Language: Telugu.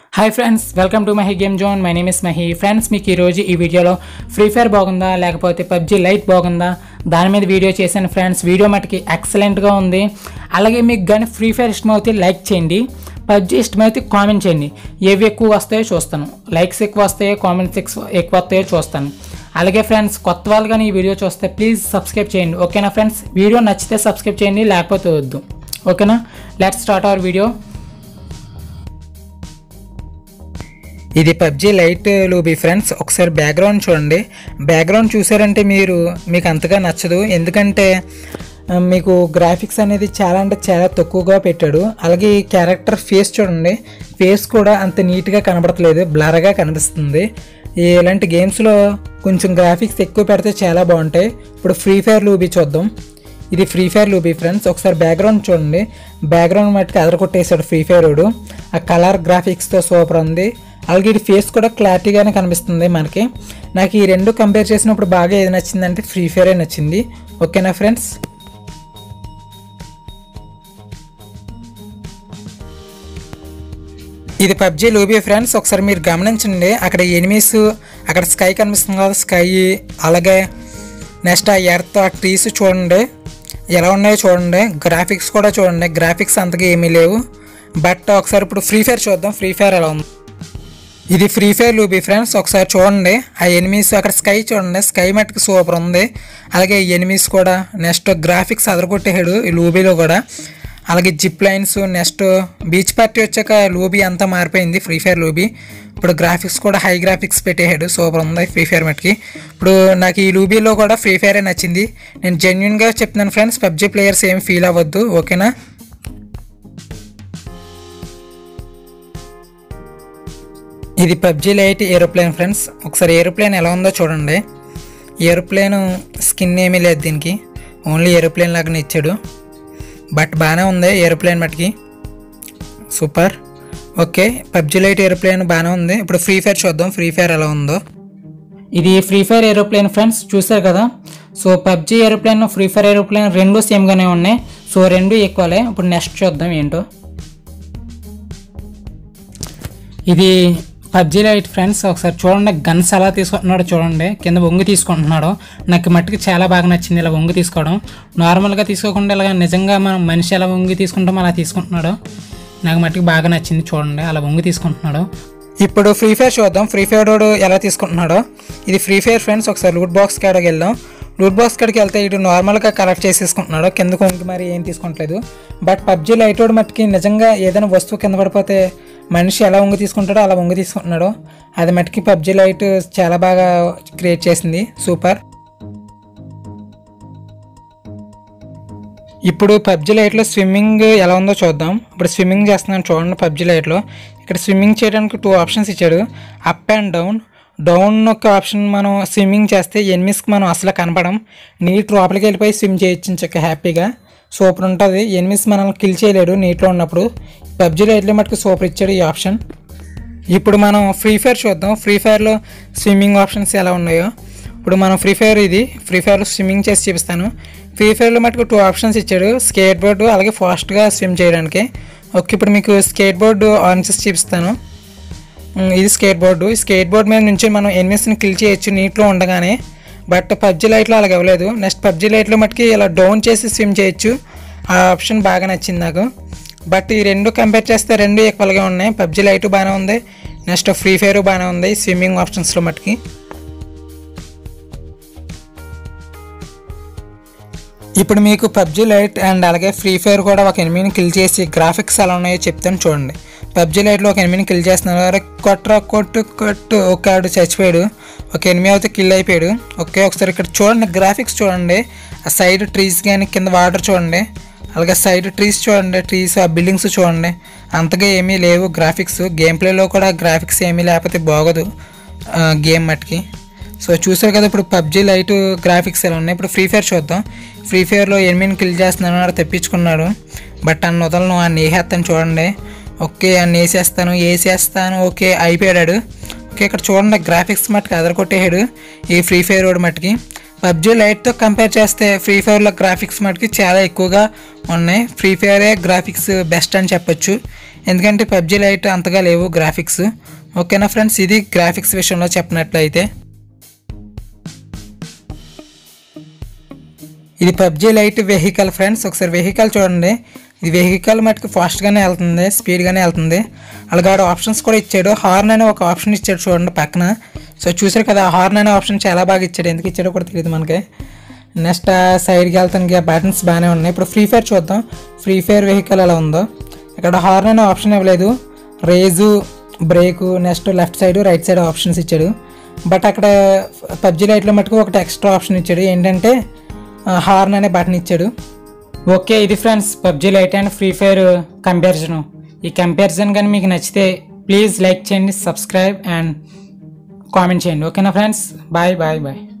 hi friends welcome to Mahi game zone my name is Mahi friends మీకు ఈరోజు ఈ వీడియోలో ఫ్రీ ఫైర్ బాగుందా లేకపోతే పబ్జి లైట్ బాగుందా దాని మీద వీడియో చేశాను ఫ్రెండ్స్ వీడియో మటుకి ఎక్సలెంట్గా ఉంది అలాగే మీకు కానీ ఫ్రీ ఫైర్ ఇష్టమైతే లైక్ చేయండి పబ్జి ఇష్టమైతే కామెంట్ చేయండి ఏవి ఎక్కువ వస్తాయో చూస్తాను లైక్స్ ఎక్కువ వస్తాయో కామెంట్స్ ఎక్కువ వస్తాయో చూస్తాను అలాగే ఫ్రెండ్స్ కొత్త వాళ్ళు కానీ ఈ వీడియో చూస్తే ప్లీజ్ సబ్స్క్రైబ్ చేయండి ఓకేనా ఫ్రెండ్స్ వీడియో నచ్చితే సబ్స్క్రైబ్ చేయండి లేకపోతే వద్దు ఓకేనా లెట్ స్టార్ట్ అవర్ వీడియో ఇది పబ్జి లైట్ లూబీ ఫ్రెండ్స్ ఒకసారి బ్యాక్గ్రౌండ్ చూడండి బ్యాక్గ్రౌండ్ చూసారంటే మీరు మీకు అంతగా నచ్చదు ఎందుకంటే ఆ, మీకు గ్రాఫిక్స్ అనేది చాలా అంటే చాలా తక్కువగా పెట్టాడు అలాగే ఈ క్యారెక్టర్ ఫేస్ చూడండి ఫేస్ కూడా అంత నీట్గా కనబడట్లేదు బ్లర్గా కనిపిస్తుంది ఈ ఇలాంటి గేమ్స్లో కొంచెం గ్రాఫిక్స్ ఎక్కువ పెడితే చాలా బాగుంటాయి ఇప్పుడు ఫ్రీ ఫైర్ లూబీ చూద్దాం ఇది ఫ్రీ ఫైర్ లూబీ ఫ్రెండ్స్ ఒకసారి బ్యాక్గ్రౌండ్ చూడండి బ్యాక్గ్రౌండ్ మట్టుకు అదరకొట్టేశాడు ఫ్రీ ఫైర్ వాడు ఆ కలర్ గ్రాఫిక్స్తో సూపర్ ఉంది అలాగే ఇది ఫేస్ కూడా క్లారిటీగానే కనిపిస్తుంది మనకి నాకు ఈ రెండు కంపేర్ చేసినప్పుడు బాగా ఏది నచ్చిందంటే ఫ్రీ ఫైరే నచ్చింది ఓకేనా ఫ్రెండ్స్ ఇది పబ్జి లూబీ ఫ్రెండ్స్ ఒకసారి మీరు గమనించండి అక్కడ ఎనిమీస్ అక్కడ స్కై కనిపిస్తుంది కదా స్కై అలాగే నెక్స్ట్ ఆ ఎర్త్ ఆ ట్రీస్ చూడండి ఎలా ఉన్నాయో చూడండి గ్రాఫిక్స్ కూడా చూడండి గ్రాఫిక్స్ అంతగా ఏమీ లేవు బట్ ఒకసారి ఇప్పుడు ఫ్రీ ఫైర్ చూద్దాం ఫ్రీ ఫైర్ ఎలా ఉంది ఇది ఫ్రీ ఫైర్ లూబీ ఫ్రెండ్స్ ఒకసారి చూడండి ఆ ఎనిమీస్ అక్కడ స్కై చూడండి స్కై మట్టుకు సూపర్ ఉంది అలాగే ఎనిమీస్ కూడా నెక్స్ట్ గ్రాఫిక్స్ అదరగొట్టేసాడు ఈ లూబీలో కూడా అలాగే zip lines next beach party వచ్చాక లూబీ అంతా మారిపోయింది ఫ్రీ ఫైర్ లూబీ ఇప్పుడు గ్రాఫిక్స్ కూడా హై గ్రాఫిక్స్ పెట్టేసాడు సూపర్ ఉంది ఫ్రీ ఫైర్ మట్టుకి ఇప్పుడు నాకు ఈ లూబీలో కూడా ఫ్రీ ఫైరే నచ్చింది నేను జెన్యున్గా చెప్తున్నాను ఫ్రెండ్స్ పబ్జీ ప్లేయర్స్ ఏం ఫీల్ అవ్వద్దు ఓకేనా ఇది పబ్జీ లైట్ ఏరోప్లేన్ ఫ్రెండ్స్ ఒకసారి ఏరోప్లేన్ ఎలా ఉందో చూడండి ఏరోప్లేన్ స్కిన్ ఏమీ లేదు దీనికి ఓన్లీ ఏరోప్లేన్ లాగానే ఇచ్చాడు బట్ బాగానే ఉంది ఏరోప్లేన్ మటుకి super okay PUBG lite aeroplane బాగానే ఉంది ఇప్పుడు ఫ్రీ ఫైర్ చూద్దాం ఫ్రీ ఫైర్ ఎలా ఉందో ఇది ఫ్రీ ఫైర్ ఏరోప్లేన్ ఫ్రెండ్స్ చూసారు కదా so PUBG aeroplane free fire aeroplane రెండు సేమ్గానే ఉన్నాయి సో రెండు ఈక్వలే ఇప్పుడు నెక్స్ట్ చూద్దాం ఏంటో ఇది పబ్జీ లైట్ ఫ్రెండ్స్ ఒకసారి చూడండి గన్స్ ఎలా తీసుకుంటున్నాడో చూడండి కింద వంగి తీసుకుంటున్నాడు నాకు మట్టుకు చాలా బాగా నచ్చింది ఇలా వంగి తీసుకోవడం నార్మల్గా తీసుకోకుండా ఇలా నిజంగా మనం మనిషి ఎలా వంగి తీసుకుంటామో అలా తీసుకుంటున్నాడు నాకు మట్టుకు బాగా నచ్చింది చూడండి అలా వంగి తీసుకుంటున్నాడు ఇప్పుడు ఫ్రీ ఫైర్ చూద్దాం ఫ్రీ ఫైర్ వాడు ఎలా తీసుకుంటున్నాడో ఇది ఫ్రీ ఫైర్ ఫ్రెండ్స్ ఒకసారి లూట్ బాక్స్ కాడకి వెళ్దాం లూట్ బాక్స్ కాడికి వెళ్తే ఇటు నార్మల్గా కలెక్ట్ చేసేసుకుంటున్నాడు కింద కొంగి మరి ఏం తీసుకుంటలేదు బట్ పబ్జీ లైట్ వాడు మట్టుకి నిజంగా ఏదైనా వస్తువు కింద పడిపోతే మనిషి ఎలా వంగి తీసుకుంటాడో అలా వంగి తీసుకుంటున్నాడు అది మట్టుకి పబ్జీ లైట్ చాలా బాగా క్రియేట్ చేసింది సూపర్ ఇప్పుడు పబ్జీ లైట్లో స్విమ్మింగ్ ఎలా ఉందో చూద్దాం ఇప్పుడు స్విమ్మింగ్ చేస్తున్నాను చూడండి పబ్జీ లైట్లో ఇక్కడ స్విమ్మింగ్ చేయడానికి టూ ఆప్షన్స్ ఇచ్చాడు అప్ అండ్ డౌన్ డౌన్ ఒక ఆప్షన్ మనం స్విమ్మింగ్ చేస్తే ఎనిమిస్కి మనం అసలు కనపడం నీట్ లోపలికి వెళ్ళిపోయి స్విమ్ చేయొచ్చు చక్క హ్యాపీగా సూపర్ ఉంటుంది ఎనిమిస్ మనల్ని కిల్ చేయలేడు నీటిలో ఉన్నప్పుడు పబ్జీ లైట్లో మటుకు సూపర్ ఇచ్చాడు ఈ ఆప్షన్ ఇప్పుడు మనం ఫ్రీ ఫైర్ చూద్దాం ఫ్రీ ఫైర్లో స్విమ్మింగ్ ఆప్షన్స్ ఎలా ఉన్నాయో ఇప్పుడు మనం ఫ్రీ ఫైర్ ఇది ఫ్రీ ఫైర్లో స్విమ్మింగ్ చేసి చూపిస్తాను ఫ్రీ ఫైర్లో మటుకు టూ ఆప్షన్స్ ఇచ్చాడు స్కేట్ బోర్డు అలాగే ఫాస్ట్గా స్విమ్ చేయడానికి ఓకే ఇప్పుడు మీకు స్కేట్ బోర్డు ఆన్ చేసి చూపిస్తాను ఉమ్, ఇది స్కేట్ బోర్డు ఈ స్కేట్ బోర్డ్ మీద నుంచి మనం ఎనిమిస్ని కిల్ చేయొచ్చు నీటిలో ఉండగానే బట్ పబ్జీ లైట్లో అలాగ ఇవ్వలేదు నెక్స్ట్ పబ్జీ లైట్లో మటుకి ఇలా డౌన్ చేసి స్విమ్ చేయొచ్చు ఆ ఆప్షన్ బాగా నచ్చింది నాకు బట్ ఈ రెండు కంపేర్ చేస్తే రెండు ఈక్వల్గా ఉన్నాయి పబ్జీ లైట్ బాగానే ఉంది నెక్స్ట్ ఫ్రీ ఫైర్ బాగానే ఉంది స్విమ్మింగ్ ఆప్షన్స్లో మటుకి ఇప్పుడు మీకు పబ్జీ లైట్ అండ్ అలాగే ఫ్రీ ఫైర్ కూడా ఒక ఎనిమిదిని కిల్ చేసి గ్రాఫిక్స్ ఎలా ఉన్నాయో చెప్తాను చూడండి పబ్జీ లైట్లో ఒక ఎనిమిదిని కిల్ చేస్తున్నారు అరే కొట్రా కొట్టు కొట్టు ఒక ఆడు చచ్చిపోయాడు ఒక ఎనిమిది అయితే కిల్ అయిపోయాడు ఓకే ఒకసారి ఇక్కడ చూడండి గ్రాఫిక్స్ చూడండి ఆ సైడ్ ట్రీస్ కానీ కింద వాటర్ చూడండి అలాగే సైడ్ ట్రీస్ చూడండి ట్రీస్ ఆ బిల్డింగ్స్ చూడండి అంతగా ఏమీ లేవు గ్రాఫిక్స్ గేమ్ ప్లేలో కూడా గ్రాఫిక్స్ ఏమీ లేకపోతే బాగోదు గేమ్ మట్టుకి సో చూసారు కదా ఇప్పుడు పబ్జీ లైట్ గ్రాఫిక్స్ ఎలా ఉన్నాయి ఇప్పుడు ఫ్రీ ఫైర్ చూద్దాం ఫ్రీ ఫైర్లో ఎనిమిదిని కిల్ చేస్తున్నాను ఆడ తెప్పించుకున్నాడు బట్ అన్న వదలను ఆ నేహేస్తాను చూడండి ఓకే అన్న వేసేస్తాను వేసేస్తాను ఓకే అయిపోయాడు ఓకే ఇక్కడ చూడండి గ్రాఫిక్స్ మట్టుకు అదరకొట్టేసాడు ఈ ఫ్రీ ఫైర్ వాడు మట్టుకి పబ్జీ లైట్తో కంపేర్ చేస్తే ఫ్రీ ఫైర్లో గ్రాఫిక్స్ మటుకి చాలా ఎక్కువగా ఉన్నాయి ఫ్రీ ఫైరే గ్రాఫిక్స్ బెస్ట్ అని చెప్పొచ్చు ఎందుకంటే పబ్జీ లైట్ అంతగా లేవు గ్రాఫిక్స్ ఓకేనా ఫ్రెండ్స్ ఇది గ్రాఫిక్స్ విషయంలో చెప్పినట్లయితే ఇది పబ్జీ లైట్ వెహికల్ ఫ్రెండ్స్ ఒకసారి వెహికల్ చూడండి ఇది వెహికల్ మటుకు ఫాస్ట్గానే వెళ్తుంది స్పీడ్గానే వెళ్తుంది అలాగే ఆడ ఆప్షన్స్ కూడా ఇచ్చాడు హార్న్ అనే ఒక ఆప్షన్ ఇచ్చాడు చూడండి పక్కన సో చూసారు కదా హార్న్ అనే ఆప్షన్ చాలా బాగా ఇచ్చాడు ఎందుకు ఇచ్చాడో కూడా తెలియదు మనకి నెక్స్ట్ సైడ్కి వెళ్తానికి బటన్స్ బాగానే ఉన్నాయి ఇప్పుడు ఫ్రీ ఫైర్ చూద్దాం ఫ్రీ ఫైర్ వెహికల్ ఎలా ఉందో ఇక్కడ హార్న్ అనే ఆప్షన్ ఇవ్వలేదు race brake next left side right side options ఇచ్చాడు బట్ అక్కడ పబ్జీ లైట్లో మటుకు ఒకటి ఎక్స్ట్రా ఆప్షన్ ఇచ్చాడు ఏంటంటే హార్న్ అనే బటన్ ఇచ్చాడు ఓకే ఇది friends PUBG lite and free fire comparison ఈ కంపారిజన్ కానీ మీకు నచ్చితే ప్లీజ్ లైక్ చేయండి సబ్స్క్రైబ్ అండ్ కామెంట్ చేయండి ఓకేనా ఫ్రెండ్స్ బాయ్ బాయ్ బాయ్